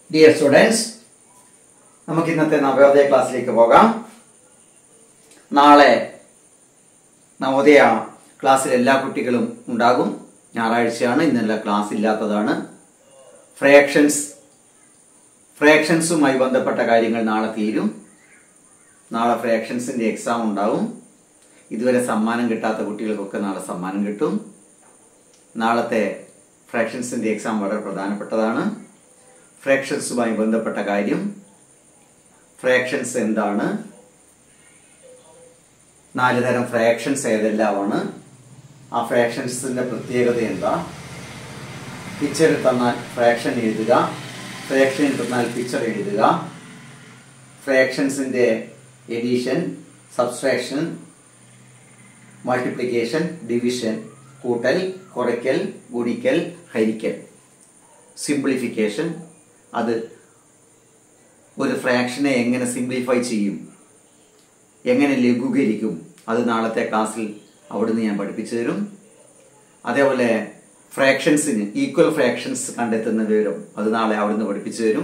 dear students നമുക്ക് ഇന്നത്തെ നവോദയ ക്ലാസ്സിലേക്ക് പോകാം നാളെ നവോദയ ക്ലാസ്സിൽ എല്ലാ കുട്ടികളും ഉണ്ടാകും ഞായറാഴ്ചയാണ് ഇന്നല്ല ക്ലാസ് ഇല്ലാത്തതാണ് ഫ്രാക്ഷൻസ് ഫ്രാക്ഷൻസുമായി ബന്ധപ്പെട്ട കാര്യങ്ങൾ നാളെ തീരും നാളെ ഫ്രാക്ഷൻസിന്റെ എക്സാം ഉണ്ടാവും ഇതുവരെ സമ്മാനം കിട്ടാത്ത കുട്ടികൾക്കൊക്കെ നാളെ സമ്മാനം കിട്ടും നാളത്തെ ഫ്രാക്ഷൻസിന്റെ എക്സാം വളരെ പ്രധാനപ്പെട്ടതാണ് ഫ്രാക്ഷൻസുമായി ബന്ധപ്പെട്ട കാര്യം ഫ്രാക്ഷൻസ് എന്താണ് നാല് തരം ഫ്രാക്ഷൻസ് ഏതെല്ലാമാണ് ആ ഫ്രാക്ഷൻസിന്റെ പ്രത്യേകത എന്താ പിക്ചർ തന്നാൽ ഫ്രാക്ഷൻ എഴുതുക ഫ്രാക്ഷൻ തന്നാൽ പിക്ചർ എഴുതുക ഫ്രാക്ഷൻസിന്റെ എഡീഷൻ സബ്സ്ട്രാക്ഷൻ മൾട്ടിപ്ലിക്കേഷൻ ഡിവിഷൻ കൂട്ടൽ കുറയ്ക്കൽ ഗുണിക്കൽ ഹരിക്കൽ സിംപ്ലിഫിക്കേഷൻ അത് ഒരു ഫ്രാക്ഷനെ എങ്ങനെ സിംപ്ലിഫൈ ചെയ്യും എങ്ങനെ ലഘൂകരിക്കും അത് നാളത്തെ ക്ലാസ്സിൽ അവിടുന്ന് ഞാൻ പഠിപ്പിച്ചു തരും അതേപോലെ ഫ്രാക്ഷൻസിന് ഈക്വൽ ഫ്രാക്ഷൻസ് കണ്ടെത്തുന്ന വിവരം അത് നാളെ അവിടുന്ന് പഠിപ്പിച്ചു തരും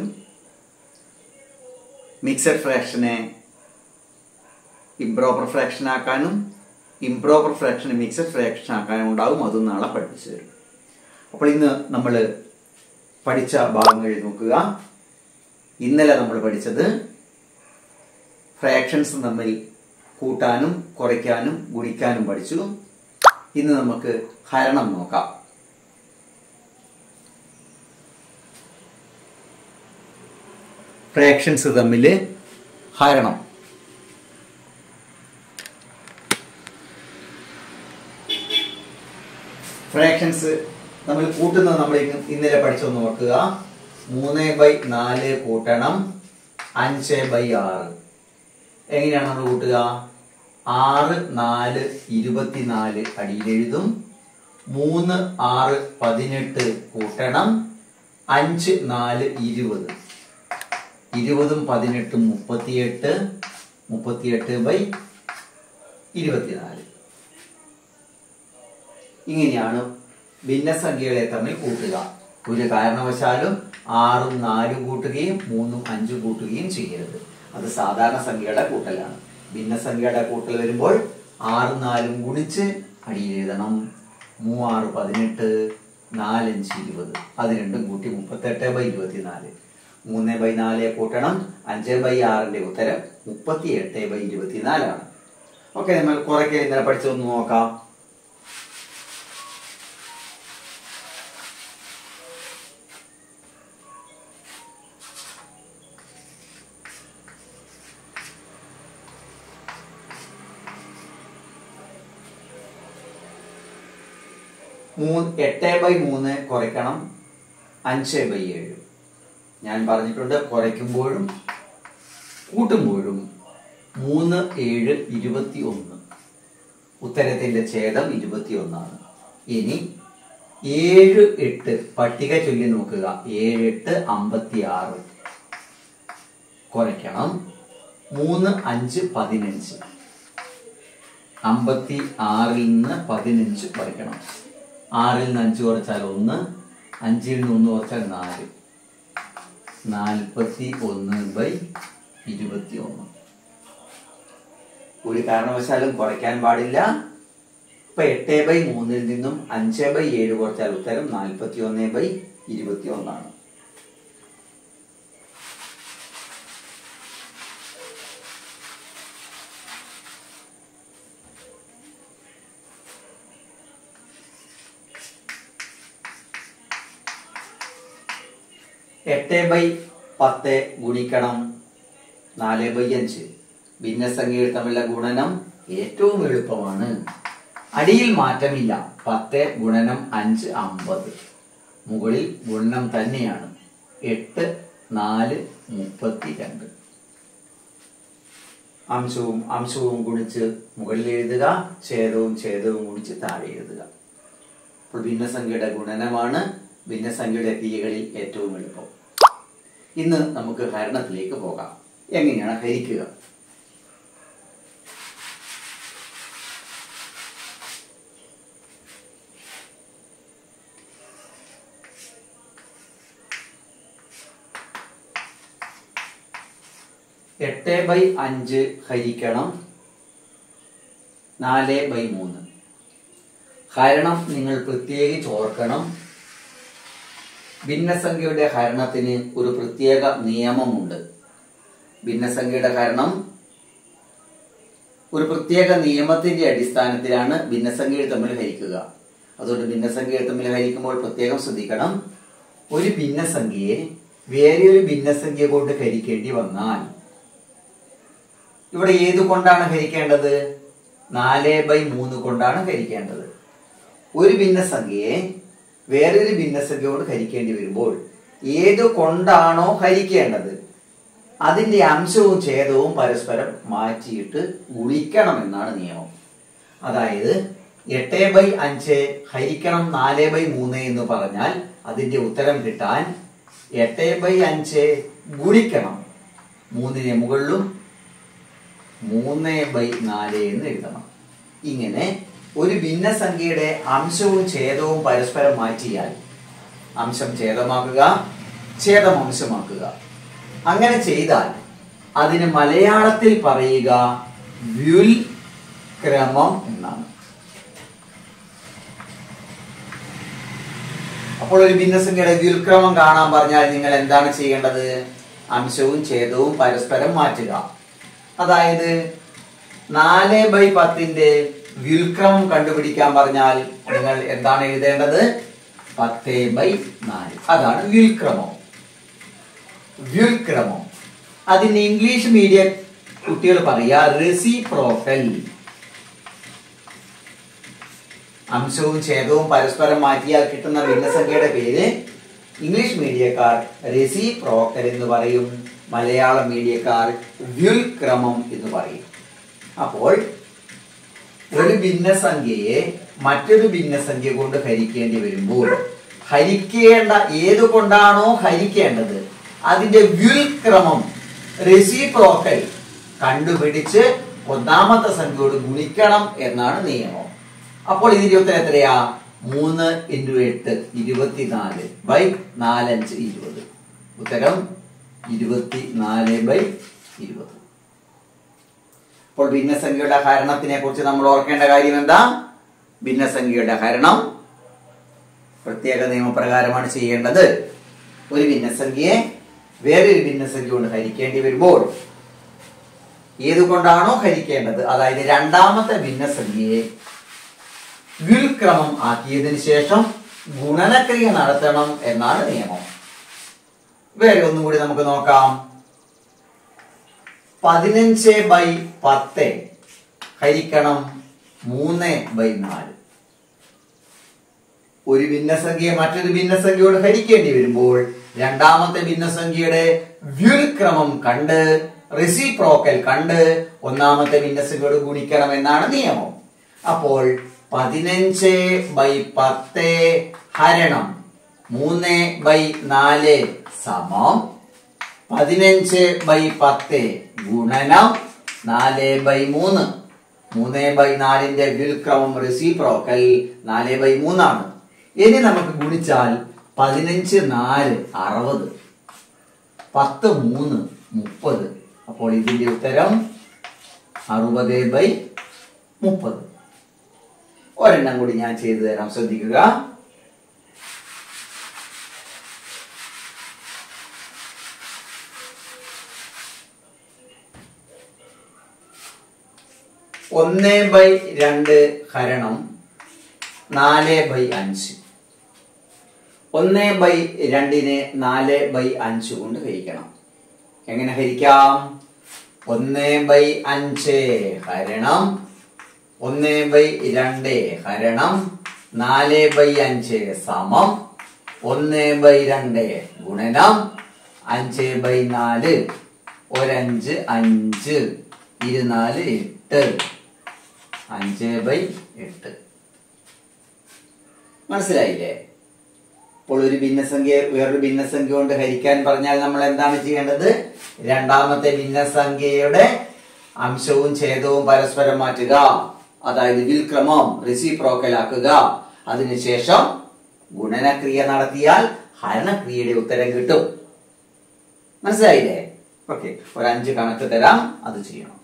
മിക്സഡ് ഫ്രാക്ഷനെ ഇംപ്രോപ്പർ ഫ്രാക്ഷൻ ആക്കാനും ഇംപ്രോപ്പർ ഫ്രാക്ഷനെ മിക്സഡ് ഫ്രാക്ഷൻ ആക്കാനും ഉണ്ടാവും അതും നാളെ പഠിപ്പിച്ചു തരും അപ്പോൾ ഇന്ന് നമ്മൾ പഠിച്ച ഭാഗങ്ങൾ നോക്കുക ഇന്നലെ നമ്മൾ പഠിച്ചത് ഫ്രാക്ഷൻസ് തമ്മിൽ കൂട്ടാനും കുറയ്ക്കാനും ഗുണിക്കാനും പഠിച്ചു ഇന്ന് നമുക്ക് ഹരണം നോക്കാം ഫ്രാക്ഷൻസ് തമ്മിൽ ഹരണം ഫ്രാക്ഷൻസ് നമ്മൾ കൂട്ടുന്നത് നമ്മൾ ഇന്നലെ പഠിച്ചൊന്ന് നോക്കുക മൂന്ന് ബൈ നാല് കൂട്ടണം അഞ്ച് ബൈ ആറ് എങ്ങനെയാണ് നമ്മൾ കൂട്ടുക ആറ് നാല് ഇരുപത്തിനാല് അടിയിൽ എഴുതും മൂന്ന് ആറ് പതിനെട്ട് കൂട്ടണം അഞ്ച് നാല് ഇരുപത് ഇരുപതും പതിനെട്ടും മുപ്പത്തിയെട്ട് മുപ്പത്തിയെട്ട് ബൈ ഇരുപത്തിനാല് ഇങ്ങനെയാണ് ഭിന്നസംഖ്യകളെ തമ്മിൽ കൂട്ടുക ഒരു കാരണവശാലും ആറും നാലും കൂട്ടുകയും മൂന്നും അഞ്ചും കൂട്ടുകയും ചെയ്യരുത് അത് സാധാരണ സംഖ്യയുടെ കൂട്ടലാണ് ഭിന്നസംഖ്യയുടെ കൂട്ടൽ വരുമ്പോൾ ആറും നാലും ഗുണിച്ച് അടിയിൽ എഴുതണം മൂവാറ് പതിനെട്ട് നാലഞ്ച് ഇരുപത് അത് രണ്ടും കൂട്ടി മുപ്പത്തെട്ട് ബൈ ഇരുപത്തിനാല് മൂന്ന് ബൈ നാല് കൂട്ടണം അഞ്ച് ബൈ ആറിന്റെ ഉത്തരം മുപ്പത്തി എട്ട് ബൈ ഇരുപത്തിനാലാണ് ഓക്കെ നമ്മൾ കുറയ്ക്കൽ ഇന്നലെ പഠിച്ചതൊന്ന് നോക്കാം മൂന്ന് എട്ട് ബൈ മൂന്ന് കുറയ്ക്കണം അഞ്ച് ബൈ ഏഴ് ഞാൻ പറഞ്ഞിട്ടുണ്ട് കുറയ്ക്കുമ്പോഴും കൂട്ടുമ്പോഴും മൂന്ന് ഏഴ് ഇരുപത്തി ഒന്ന് ഉത്തരത്തിന്റെ ഛേദം ഇരുപത്തി ഒന്നാണ് ഇനി ഏഴ് എട്ട് പട്ടിക ചൊല്ലി നോക്കുക ഏഴ് എട്ട് അമ്പത്തി ആറ് കുറയ്ക്കണം മൂന്ന് അഞ്ച് പതിനഞ്ച് അമ്പത്തി ആറിൽ നിന്ന് പതിനഞ്ച് കുറയ്ക്കണം ആറിൽ നിന്ന് അഞ്ച് കുറച്ചാൽ ഒന്ന് അഞ്ചിൽ നിന്ന് ഒന്ന് കുറച്ചാൽ നാല് നാൽപ്പത്തി ഒന്ന് ബൈ ഇരുപത്തി ഒന്ന് ഒരു കാരണവശാലും കുറയ്ക്കാൻ പാടില്ല ഇപ്പൊ എട്ട് ബൈ മൂന്നിൽ നിന്നും അഞ്ച് ബൈ ഏഴ് കുറച്ചാൽ ഉത്തരം നാൽപ്പത്തി ഒന്ന് ബൈ ഇരുപത്തി ഒന്നാണ് എട്ട് ബൈ പത്ത് ഗുണിക്കണം നാല് ബൈ അഞ്ച് ഭിന്നസംഖ്യകൾ തമ്മിലുള്ള ഗുണനം ഏറ്റവും എളുപ്പമാണ് അടിയിൽ മാറ്റമില്ല പത്ത് ഗുണനം അഞ്ച് അമ്പത് മുകളിൽ ഗുണനം തന്നെയാണ് എട്ട് നാല് മുപ്പത്തി രണ്ട് അംശവും അംശവും ഗുണിച്ച് മുകളിൽ എഴുതുക ഛേദവും ഛേദവും ഗുണിച്ച് താഴെ എഴുതുക അപ്പോൾ ഭിന്നസംഖ്യയുടെ ഗുണനമാണ് ഭിന്നസംഖ്യയുടെ തീയകളിൽ ഏറ്റവും എളുപ്പം ഇന്ന് നമുക്ക് ഹരണത്തിലേക്ക് പോകാം എങ്ങനെയാണ് ഹരിക്കുക എട്ട് ബൈ അഞ്ച് ഹരിക്കണം നാല് ബൈ മൂന്ന് ഹരണം നിങ്ങൾ പ്രത്യേകിച്ച് ഓർക്കണം ഭിന്നസംഖ്യയുടെ ഹരണത്തിന് ഒരു പ്രത്യേക നിയമമുണ്ട് ഭിന്നസംഖ്യയുടെ ഹരണം ഒരു പ്രത്യേക നിയമത്തിന്റെ അടിസ്ഥാനത്തിലാണ് ഭിന്നസംഖ്യകൾ തമ്മിൽ ഹരിക്കുക അതുകൊണ്ട് ഭിന്നസംഖ്യകൾ തമ്മിൽ ഹരിക്കുമ്പോൾ പ്രത്യേകം ശ്രദ്ധിക്കണം ഒരു ഭിന്നസംഖ്യയെ വേറെ ഒരു ഭിന്നസംഖ്യ കൊണ്ട് ഹരിക്കേണ്ടി വന്നാൽ ഇവിടെ ഏത് കൊണ്ടാണ് ഹരിക്കേണ്ടത് നാല് ബൈ മൂന്ന് കൊണ്ടാണ് ഹരിക്കേണ്ടത് ഒരു ഭിന്നസംഖ്യയെ വേറൊരു ഭിന്നസംഖ്യ കൊണ്ട് ഹരിക്കേണ്ടി വരുമ്പോൾ ഏത് കൊണ്ടാണോ ഹരിക്കേണ്ടത് അതിന്റെ അംശവും ഛേദവും പരസ്പരം മാറ്റിയിട്ട് ഗുണിക്കണം എന്നാണ് നിയമം അതായത് എട്ട് ബൈ അഞ്ച് ഹരിക്കണം നാല് ബൈ മൂന്ന് എന്ന് പറഞ്ഞാൽ അതിന്റെ ഉത്തരം കിട്ടാൻ എട്ട് ബൈ അഞ്ച് ഗുണിക്കണം മൂന്നിനെ മുകളിലും മൂന്ന് ബൈ നാല് എന്ന് എഴുതണം ഇങ്ങനെ ഒരു ഭിന്നസംഖ്യയുടെ അംശവും ഛേദവും പരസ്പരം മാറ്റിയാൽ അംശം ഛേദമാക്കുക ഛേദം അംശമാക്കുക അങ്ങനെ ചെയ്താൽ അതിന് മലയാളത്തിൽ പറയുക വ്യുൽ ക്രമം എന്നാണ് അപ്പോൾ ഒരു ഭിന്നസംഖ്യയുടെ വ്യുൽക്രമം കാണാൻ പറഞ്ഞാൽ നിങ്ങൾ എന്താണ് ചെയ്യേണ്ടത് അംശവും ഛേദവും പരസ്പരം മാറ്റുക അതായത് നാല് ബൈ പത്തിന്റെ വ്യുൽക്രമം കണ്ടുപിടിക്കാൻ പറഞ്ഞാൽ നിങ്ങൾ എന്താണ് എഴുതേണ്ടത് പത്ത് ബൈ നാല് അതാണ് വ്യുൽക്രമം വ്യുൽക്രമം അതിന് ഇംഗ്ലീഷ് മീഡിയം കുട്ടികൾ പറയാ റെസിപ്രോക്കൽ അംശവും ഛേദവും പരസ്പരം മാറ്റിയാൽ കിട്ടുന്ന ഭിന്നസംഖ്യയുടെ പേര് ഇംഗ്ലീഷ് മീഡിയക്കാർ റെസിപ്രോക്കൽ എന്ന് പറയും മലയാളം മീഡിയക്കാർ വ്യുൽക്രമം എന്ന് പറയും അപ്പോൾ ഒരു ഭിന്നസംഖ്യയെ മറ്റൊരു ഭിന്നസംഖ്യ കൊണ്ട് ഹരിക്കേണ്ടി വരുമ്പോൾ ഹരിക്കേണ്ട ഏത് കൊണ്ടാണോ ഹരിക്കേണ്ടത് അതിന്റെ വ്യുൽക്രമം റെസിപ്രോക്കൽ കണ്ടുപിടിച്ച് ഒന്നാമത്തെ സംഖ്യയോട് ഗുണിക്കണം എന്നാണ് നിയമം അപ്പോൾ ഇതിന്റെ ഉത്തരം എത്രയാ മൂന്ന് ഇൻറ്റു എട്ട് ഇരുപത്തിനാല് ബൈ നാലഞ്ച് ഇരുപത് ഉത്തരം ഇരുപത്തിനാല് ബൈ ഇരുപത് അപ്പോൾ ഭിന്നസംഖ്യയുടെ ഹരണത്തിനെ കുറിച്ച് നമ്മൾ ഓർക്കേണ്ട കാര്യം എന്താ ഭിന്നസംഖ്യയുടെ ഹരണം പ്രത്യേക നിയമപ്രകാരമാണ് ചെയ്യേണ്ടത് ഒരു ഭിന്നസംഖ്യയെ വേറൊരു ഭിന്നസംഖ്യ കൊണ്ട് ഹരിക്കേണ്ടി വരുമ്പോൾ ഏതുകൊണ്ടാണോ ഹരിക്കേണ്ടത് അതായത് രണ്ടാമത്തെ ഭിന്നസംഖ്യയെ വ്യുൽക്രമം ആക്കിയതിനു ശേഷം ഗുണനക്രിയ നടത്തണം എന്നാണ് നിയമം വേറെ ഒന്നും കൂടി നമുക്ക് നോക്കാം പതിനഞ്ച് ബൈ പത്ത് ഹരിക്കണം മൂന്ന് ബൈ നാല് ഒരു ഭിന്നസംഖ്യയെ മറ്റൊരു ഭിന്നസംഖ്യയോട് ഹരിക്കേണ്ടി വരുമ്പോൾ രണ്ടാമത്തെ ഭിന്നസംഖ്യയുടെ വ്യുൽക്രമം കണ്ട് റെസിപ്രോക്കൽ കണ്ട് ഒന്നാമത്തെ ഭിന്നസംഖ്യയോട് ഗുണിക്കണം എന്നാണ് നിയമം അപ്പോൾ പതിനഞ്ച് ബൈ പത്ത് ഹരണം മൂന്ന് ബൈ നാല് സമം പതിനഞ്ച് ബൈ പത്ത് ഗുണനം നാല് ബൈ മൂന്ന് മൂന്ന് ബൈ നാലിന്റെ വ്യുൽക്രമം റെസിപ്രോക്കൽ നാല് ബൈ മൂന്നാണ് ഇനി നമുക്ക് ഗുണിച്ചാൽ പതിനഞ്ച് നാല് അറുപത് പത്ത് മൂന്ന് മുപ്പത് അപ്പോൾ ഇതിന്റെ ഉത്തരം അറുപത് ബൈ മുപ്പത് ഒരെണ്ണം കൂടി ഞാൻ ചെയ്തു തരാം ശ്രദ്ധിക്കുക ഒന്ന് ബൈ രണ്ട് ഹരണം നാല് ബൈ അഞ്ച് ഒന്ന് ബൈ രണ്ടിനെ നാല് ബൈ അഞ്ച് കൊണ്ട് ഹരിക്കണം എങ്ങനെ ഹരിക്കാം ഒന്ന് ബൈ അഞ്ച് ഹരണം ഒന്ന് ബൈ രണ്ട് ഹരണം നാല് ബൈ അഞ്ച് സമം ഒന്ന് ബൈ രണ്ട് ഗുണനം അഞ്ച് ബൈ നാല് ഒരഞ്ച് അഞ്ച് ഇരുനാല് എട്ട് അഞ്ച് ബൈ എട്ട് മനസ്സിലായില്ലേ അപ്പോൾ ഒരു ഭിന്നസംഖ്യ വേറൊരു ഭിന്നസംഖ്യ കൊണ്ട് ഹരിക്കാൻ പറഞ്ഞാൽ നമ്മൾ എന്താണ് ചെയ്യേണ്ടത് രണ്ടാമത്തെ ഭിന്നസംഖ്യയുടെ അംശവും ഛേദവും പരസ്പരം മാറ്റുക അതായത് വിൽക്രമം റെസിപ്രോക്കൽ ആക്കുക അതിനുശേഷം ഗുണനക്രിയ നടത്തിയാൽ ഹരണക്രിയയുടെ ഉത്തരം കിട്ടും മനസ്സിലായില്ലേ ഓക്കെ ഒരു അഞ്ച് കണക്ക് തരാം അത് ചെയ്യണം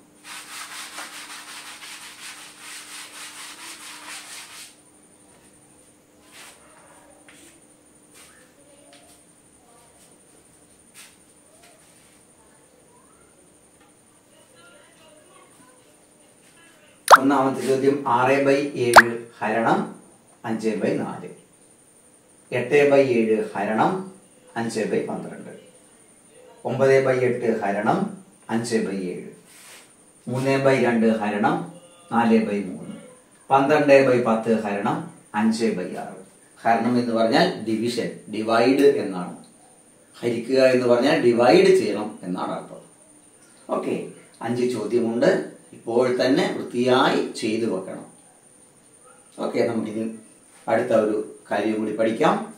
ഒന്നാമത്തെ ചോദ്യം ആറ് ബൈ ഏഴ് ഹരണം അഞ്ച് ബൈ നാല് എട്ട് ബൈ ഏഴ് ഹരണം അഞ്ച് ബൈ പന്ത്രണ്ട് ഒമ്പത് ബൈ എട്ട് ഹരണം അഞ്ച് ബൈ ഏഴ് മൂന്ന് ബൈ രണ്ട് ഹരണം നാല് ബൈ മൂന്ന് പന്ത്രണ്ട് ബൈ പത്ത് ഹരണം അഞ്ച് ബൈ ആറ് ഹരണം എന്ന് പറഞ്ഞാൽ ഡിവിഷൻ ഡിവൈഡ് എന്നാണ് ഹരിക്കുക എന്ന് പറഞ്ഞാൽ ഡിവൈഡ് ചെയ്യണം എന്നാണ് അർത്ഥം ഓക്കെ അഞ്ച് ചോദ്യമുണ്ട് ഇപ്പോൾ തന്നെ വൃത്തിയായി ചെയ്തു വെക്കണം ഓക്കെ നമുക്കിനി അടുത്ത ഒരു കാര്യം കൂടി പഠിക്കാം